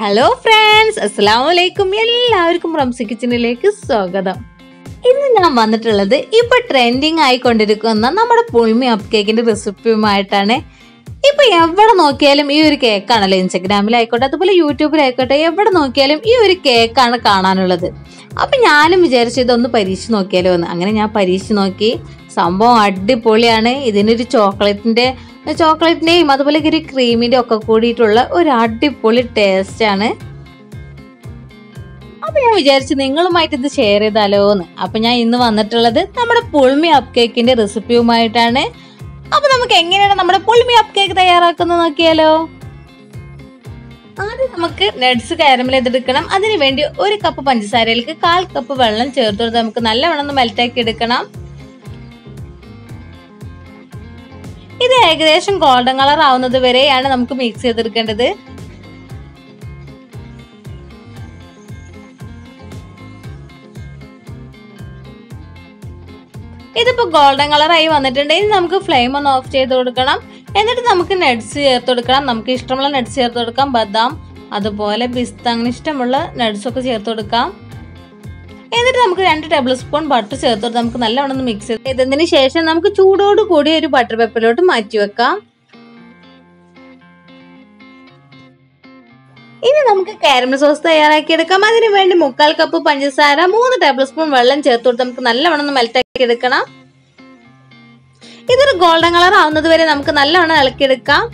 hello friends അസ്സാം വലൈക്കും എല്ലാവർക്കും റംസി കിച്ചണിലേക്ക് സ്വാഗതം ഇന്ന് ഞാൻ വന്നിട്ടുള്ളത് ഇപ്പൊ ട്രെൻഡിങ് ആയിക്കൊണ്ടിരിക്കുന്ന നമ്മുടെ പുൾമി അപ്പ് കേക്കിന്റെ റെസിപ്പിയുമായിട്ടാണ് ഇപ്പൊ എവിടെ നോക്കിയാലും ഈ ഒരു കേക്കാണല്ലോ ഇൻസ്റ്റഗ്രാമിലായിക്കോട്ടെ അതുപോലെ യൂട്യൂബിലായിക്കോട്ടെ എവിടെ നോക്കിയാലും ഈ ഒരു കേക്കാണ് കാണാനുള്ളത് അപ്പൊ ഞാനും വിചാരിച്ചു ഇതൊന്ന് പരീക്ഷിച്ച് നോക്കിയാലോ എന്ന് അങ്ങനെ ഞാൻ പരീക്ഷിച്ച് നോക്കി സംഭവം അടിപൊളിയാണ് ഇതിനൊരു ചോക്ലേറ്റിന്റെ ചോക്ലേറ്റിന്റെയും അതുപോലെ ഒരു ക്രീമിന്റെ ഒക്കെ കൂടിയിട്ടുള്ള ഒരു അടിപൊളി ടേസ്റ്റ് ആണ് അപ്പൊ ഞാൻ വിചാരിച്ചു നിങ്ങളുമായിട്ട് ഇത് ഷെയർ ചെയ്താലോ എന്ന് അപ്പൊ ഞാൻ ഇന്ന് വന്നിട്ടുള്ളത് നമ്മുടെ പുൾമി അപ്പ് കേക്കിന്റെ റെസിപ്പിയുമായിട്ടാണ് അപ്പൊ നമുക്ക് എങ്ങനെയാണ് നമ്മുടെ പുൾമി അപ്പ് കേക്ക് തയ്യാറാക്കുന്നത് നോക്കിയാലോ ആദ്യം നമുക്ക് നട്സ് കാരമൽ ചെയ്തെടുക്കണം അതിന് വേണ്ടി ഒരു കപ്പ് പഞ്ചസാരയിലേക്ക് കാൽ കപ്പ് വെള്ളം ചേർത്ത് കൊടുത്ത് നമുക്ക് നല്ലവണ്ണം ഒന്ന് മെൽറ്റാക്കി എടുക്കണം ഇത് ഏകദേശം ഗോൾഡൻ കളർ ആവുന്നത് വരെയാണ് നമുക്ക് മിക്സ് ചെയ്തെടുക്കേണ്ടത് ഇതിപ്പോ ഗോൾഡൻ കളറായി വന്നിട്ടുണ്ട് ഇനി നമുക്ക് ഫ്ലെയിം ഒന്ന് ഓഫ് ചെയ്ത് കൊടുക്കണം എന്നിട്ട് നമുക്ക് നട്സ് ചേർത്ത് കൊടുക്കണം നമുക്ക് ഇഷ്ടമുള്ള നട്സ് ചേർത്ത് കൊടുക്കാം ബദാം അതുപോലെ പിസ്ത അങ്ങനെ ഇഷ്ടമുള്ള നട്സ് ഒക്കെ ചേർത്ത് കൊടുക്കാം എന്നിട്ട് നമുക്ക് രണ്ട് ടേബിൾ സ്പൂൺ ബട്ടർ ചേർത്ത് കൊടുത്ത് നമുക്ക് നല്ലവണ്ണം ഒന്ന് മിക്സ് ചെയ്തതിന് ശേഷം നമുക്ക് ചൂടോട് കൂടി ഒരു ബട്ടർ പെപ്പറിലോട്ട് മാറ്റി വെക്കാം ഇനി നമുക്ക് കാരമൽ സോസ് തയ്യാറാക്കി എടുക്കാം അതിന് വേണ്ടി മുക്കാൽ കപ്പ് പഞ്ചസാര മൂന്ന് ടേബിൾ സ്പൂൺ വെള്ളം ചേർത്ത് കൊടുത്ത് നമുക്ക് നല്ലവണ്ണം ഒന്ന് മെൽറ്റാക്കി എടുക്കണം ഇതൊരു ഗോൾഡൻ കളർ ആവുന്നത് വരെ നമുക്ക് നല്ലവണ്ണം ഇളക്കിയെടുക്കാം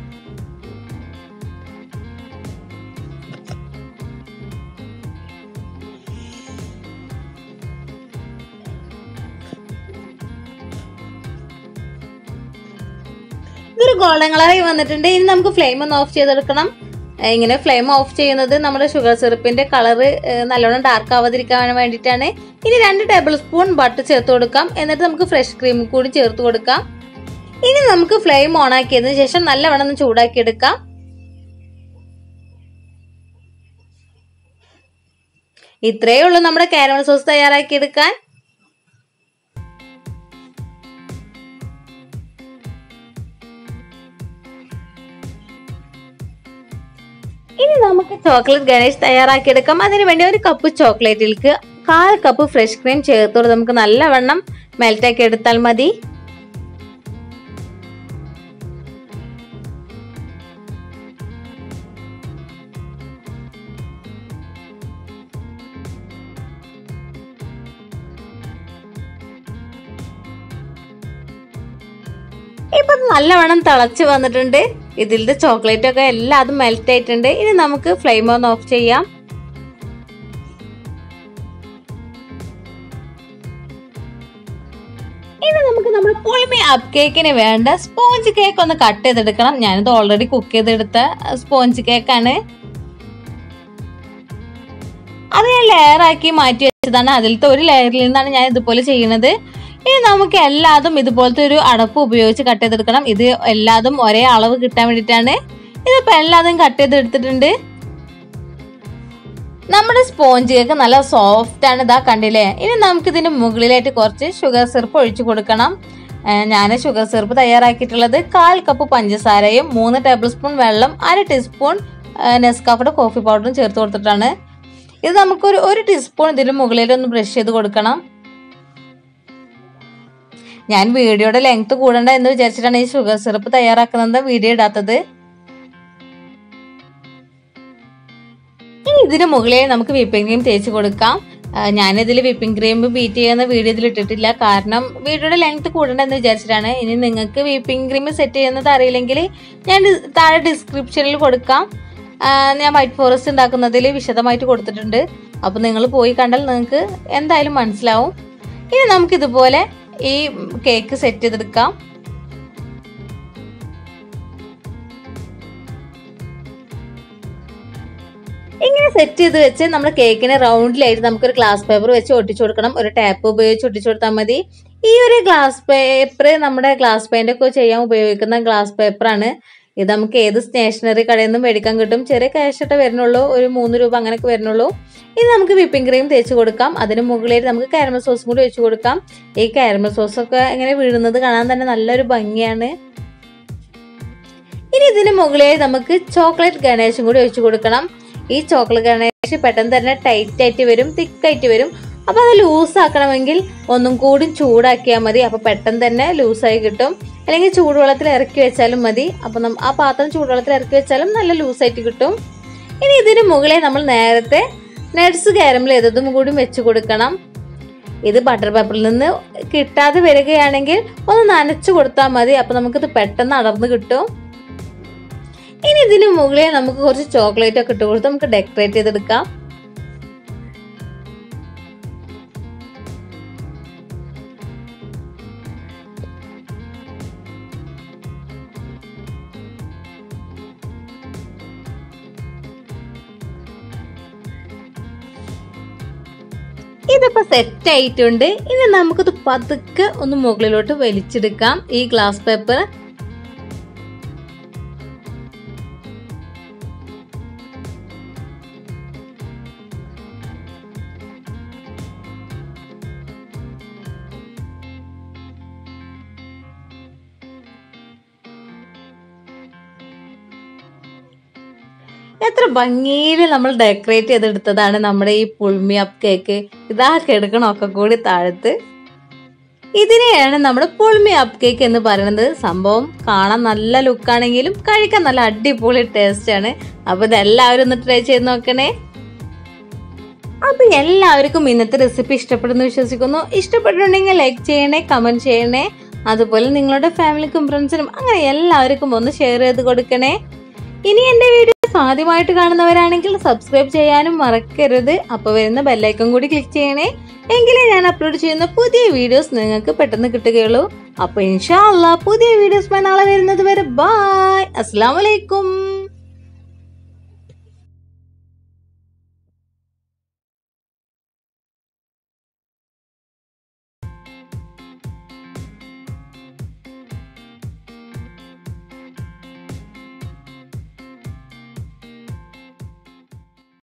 ഇതൊരു ഗോൾഡൻ കളറായി വന്നിട്ടുണ്ട് ഇനി നമുക്ക് ഫ്ലെയിം ഒന്ന് ഓഫ് ചെയ്തെടുക്കണം ഇങ്ങനെ ഫ്ലെയിം ഓഫ് ചെയ്യുന്നത് നമ്മുടെ ഷുഗർ സിറപ്പിന്റെ കളറ് നല്ലോണം ഡാർക്ക് ആവാതിരിക്കാൻ വേണ്ടിയിട്ടാണ് ഇനി രണ്ട് ടേബിൾ സ്പൂൺ ബട്ടർ ചേർത്ത് കൊടുക്കാം എന്നിട്ട് നമുക്ക് ഫ്രഷ് ക്രീം കൂടി ചേർത്ത് കൊടുക്കാം ഇനി നമുക്ക് ഫ്ലെയിം ഓൺ ആക്കിയതിനു ശേഷം നല്ലവണ്ണം ഒന്ന് ചൂടാക്കി എടുക്കാം ഇത്രയേ ഉള്ളൂ നമ്മുടെ കാരമൽ സോസ് തയ്യാറാക്കി എടുക്കാൻ ഇനി നമുക്ക് ചോക്ലേറ്റ് ഗണേഷ് തയ്യാറാക്കിയെടുക്കാം അതിന് വേണ്ടി ഒരു കപ്പ് ചോക്ലേറ്റിലേക്ക് കാൽ കപ്പ് ഫ്രഷ് ക്രീം ചേർത്തോട് നമുക്ക് നല്ലവണ്ണം മെൽറ്റാക്കി എടുത്താൽ മതി ഇപ്പൊ നല്ലവണ്ണം തിളച്ച് വന്നിട്ടുണ്ട് ഇതിലത്തെ ചോക്ലേറ്റ് ഒക്കെ എല്ലാം അത് മെൽറ്റ് ആയിട്ടുണ്ട് ഇനി നമുക്ക് ഫ്ലെയിം ഒന്ന് ഓഫ് ചെയ്യാം ഇനി നമുക്ക് നമ്മുടെ പുളിമി അപ്പ് കേക്കിന് വേണ്ട സ്പോഞ്ച് കേക്ക് ഒന്ന് കട്ട് ചെയ്തെടുക്കണം ഞാനിത് ഓൾറെഡി കുക്ക് ചെയ്തെടുത്ത സ്പോഞ്ച് കേക്കാണ് അത് ഞാൻ ലെയർ ആക്കി മാറ്റി വെച്ചതാണ് അതിലത്തെ ഒരു ലെയറിൽ നിന്നാണ് ഞാൻ ഇതുപോലെ ചെയ്യുന്നത് ഇനി നമുക്ക് എല്ലാതും ഇതുപോലത്തെ ഒരു അടപ്പ് ഉപയോഗിച്ച് കട്ട് ചെയ്തെടുക്കണം ഇത് എല്ലാതും ഒരേ അളവ് കിട്ടാൻ വേണ്ടിയിട്ടാണ് ഇതിപ്പോൾ എല്ലാതും കട്ട് ചെയ്തെടുത്തിട്ടുണ്ട് നമ്മുടെ സ്പോഞ്ച് കേക്ക് നല്ല സോഫ്റ്റ് ആണ് ഇതാ കണ്ടില്ലേ ഇനി നമുക്ക് ഇതിന് മുകളിലായിട്ട് കുറച്ച് ഷുഗർ സിറപ്പ് ഒഴിച്ചു കൊടുക്കണം ഞാൻ ഷുഗർ സിറപ്പ് തയ്യാറാക്കിയിട്ടുള്ളത് കാൽ കപ്പ് പഞ്ചസാരയും മൂന്ന് ടേബിൾ സ്പൂൺ വെള്ളം അര ടീസ്പൂൺ നെസ്കാഫയുടെ കോഫി പൗഡറും ചേർത്ത് കൊടുത്തിട്ടാണ് ഇത് നമുക്കൊരു ഒരു ടീസ്പൂൺ ഇതിന് മുകളിലൊന്ന് ബ്രഷ് ചെയ്ത് കൊടുക്കണം ഞാൻ വീഡിയോയുടെ ലെങ്ത് കൂടണ്ട എന്ന് വിചാരിച്ചിട്ടാണ് ഈ ഷുഗർ സിറപ്പ് തയ്യാറാക്കുന്നത് വീഡിയോ ഇടാത്തത് ഇനി ഇതിന് മുകളിൽ നമുക്ക് വിപ്പിംഗ് ക്രീം തേച്ച് കൊടുക്കാം ഞാനിതിൽ വിപ്പിംഗ് ക്രീം ബീറ്റ് ചെയ്യുന്ന വീഡിയോ ഇതിൽ ഇട്ടിട്ടില്ല കാരണം വീഡിയോയുടെ ലെങ്ത് കൂടണ്ട എന്ന് വിചാരിച്ചിട്ടാണ് ഇനി നിങ്ങൾക്ക് വിപ്പിംഗ് ക്രീം സെറ്റ് ചെയ്യുന്നത് അറിയില്ലെങ്കിൽ ഞാൻ താഴെ ഡിസ്ക്രിപ്ഷനിൽ കൊടുക്കാം ഞാൻ വൈറ്റ് ഫോറസ്റ്റ് ഉണ്ടാക്കുന്നതിൽ വിശദമായിട്ട് കൊടുത്തിട്ടുണ്ട് അപ്പോൾ നിങ്ങൾ പോയി കണ്ടാൽ നിങ്ങൾക്ക് എന്തായാലും മനസ്സിലാവും ഇനി നമുക്കിതുപോലെ ഈ കേക്ക് സെറ്റ് ചെയ്തെടുക്കാം ഇങ്ങനെ സെറ്റ് ചെയ്ത് വെച്ച് നമ്മൾ കേക്കിനെ റൗണ്ടിലായിട്ട് നമുക്കൊരു ഗ്ലാസ് പേപ്പർ വെച്ച് ഒട്ടിച്ചു കൊടുക്കണം ഒരു ടാപ്പ് ഉപയോഗിച്ച് ഒട്ടിച്ചു കൊടുത്താൽ മതി ഈ ഒരു ഗ്ലാസ് പേപ്പർ നമ്മുടെ ഗ്ലാസ് പെയിന്റ് ഒക്കെ ചെയ്യാൻ ഉപയോഗിക്കുന്ന ഗ്ലാസ് പേപ്പറാണ് ഇത് നമുക്ക് ഏത് സ്റ്റേഷനറി കടയിൽ നിന്നും മേടിക്കാൻ കിട്ടും ചെറിയ ക്യാഷൊക്കെ വരുന്നുള്ളൂ ഒരു മൂന്ന് രൂപ അങ്ങനെയൊക്കെ വരുന്നുള്ളൂ ഇത് നമുക്ക് വിപ്പിംഗ് ക്രീം തേച്ച് കൊടുക്കാം അതിന് മുകളിൽ നമുക്ക് കാരമൽ സോസും കൂടി വെച്ച് കൊടുക്കാം ഈ കാരമൽ സോസൊക്കെ ഇങ്ങനെ വീഴുന്നത് കാണാൻ തന്നെ നല്ലൊരു ഭംഗിയാണ് ഇനി ഇതിന് മുകളിൽ നമുക്ക് ചോക്ലേറ്റ് ഗണേശും കൂടി ഒഴിച്ചു കൊടുക്കണം ഈ ചോക്ലേറ്റ് ഗണേഷ് പെട്ടെന്ന് തന്നെ ടൈറ്റ് ആയിട്ട് വരും തിക്കായിട്ട് വരും അപ്പൊ അത് ലൂസ് ആക്കണമെങ്കിൽ ഒന്നും കൂടി ചൂടാക്കിയാൽ മതി അപ്പൊ പെട്ടെന്ന് തന്നെ ലൂസായി കിട്ടും അല്ലെങ്കിൽ ചൂടുവെള്ളത്തിൽ ഇറക്കി വെച്ചാലും മതി അപ്പൊ നം- ആ പാത്രം ചൂടുവെള്ളത്തിൽ ഇറക്കി വെച്ചാലും നല്ല ലൂസായിട്ട് കിട്ടും ഇനി ഇതിന് മുകളിൽ നമ്മൾ നേരത്തെ നട്സ് കാരമൽ ചെയ്തതും കൂടി വെച്ച് കൊടുക്കണം ഇത് ബട്ടർ പേപ്പറിൽ നിന്ന് കിട്ടാതെ വരികയാണെങ്കിൽ ഒന്ന് നനച്ചു കൊടുത്താൽ മതി അപ്പൊ നമുക്കിത് പെട്ടെന്ന് അടർന്ന് കിട്ടും ഇനി ഇതിന് മുകളിൽ നമുക്ക് കുറച്ച് ചോക്ലേറ്റ് ഒക്കെ ഇട്ട് കൊടുത്ത് നമുക്ക് ഡെക്കറേറ്റ് ചെയ്തെടുക്കാം ഇതിപ്പോ സെറ്റ് ആയിട്ടുണ്ട് ഇനി നമുക്കിത് പതുക്കെ ഒന്ന് മുകളിലോട്ട് വലിച്ചെടുക്കാം ഈ ഗ്ലാസ് പേപ്പർ എത്ര ഭംഗിയിൽ നമ്മൾ ഡെക്കറേറ്റ് ചെയ്തെടുത്തതാണ് നമ്മുടെ ഈ പുൾമി അപ്പ് കേക്ക് ഇതാ കിടക്കണമൊക്കെ കൂടി താഴത്ത് ഇതിനെയാണ് നമ്മുടെ പുൾമി അപ്പ് കേക്ക് എന്ന് പറയുന്നത് സംഭവം കാണാൻ നല്ല ലുക്കാണെങ്കിലും കഴിക്കാൻ നല്ല അടിപൊളി ടേസ്റ്റ് ആണ് അപ്പൊ ഇതെല്ലാവരും ഒന്ന് ട്രൈ ചെയ്ത് നോക്കണേ അപ്പൊ എല്ലാവർക്കും ഇന്നത്തെ റെസിപ്പി ഇഷ്ടപ്പെടുന്നു വിശ്വസിക്കുന്നു ഇഷ്ടപ്പെട്ടിട്ടുണ്ടെങ്കിൽ ലൈക്ക് ചെയ്യണേ കമന്റ് ചെയ്യണേ അതുപോലെ നിങ്ങളുടെ ഫാമിലിക്കും ഫ്രണ്ട്സിനും അങ്ങനെ എല്ലാവർക്കും ഒന്ന് ഷെയർ ചെയ്ത് കൊടുക്കണേ ഇനി എന്റെ വീഡിയോസ് ആദ്യമായിട്ട് കാണുന്നവരാണെങ്കിൽ സബ്സ്ക്രൈബ് ചെയ്യാനും മറക്കരുത് അപ്പോൾ വരുന്ന ബെല്ലൈക്കൺ കൂടി ക്ലിക്ക് ചെയ്യണേ എങ്കിലേ ഞാൻ അപ്ലോഡ് ചെയ്യുന്ന പുതിയ വീഡിയോസ് നിങ്ങൾക്ക് പെട്ടെന്ന് കിട്ടുകയുള്ളൂ അപ്പോൾ ഇൻഷാ അല്ലാ പുതിയ വീഡിയോസ് നാളെ വരുന്നത് വരെ ബായ് അസ്സാം വലൈക്കും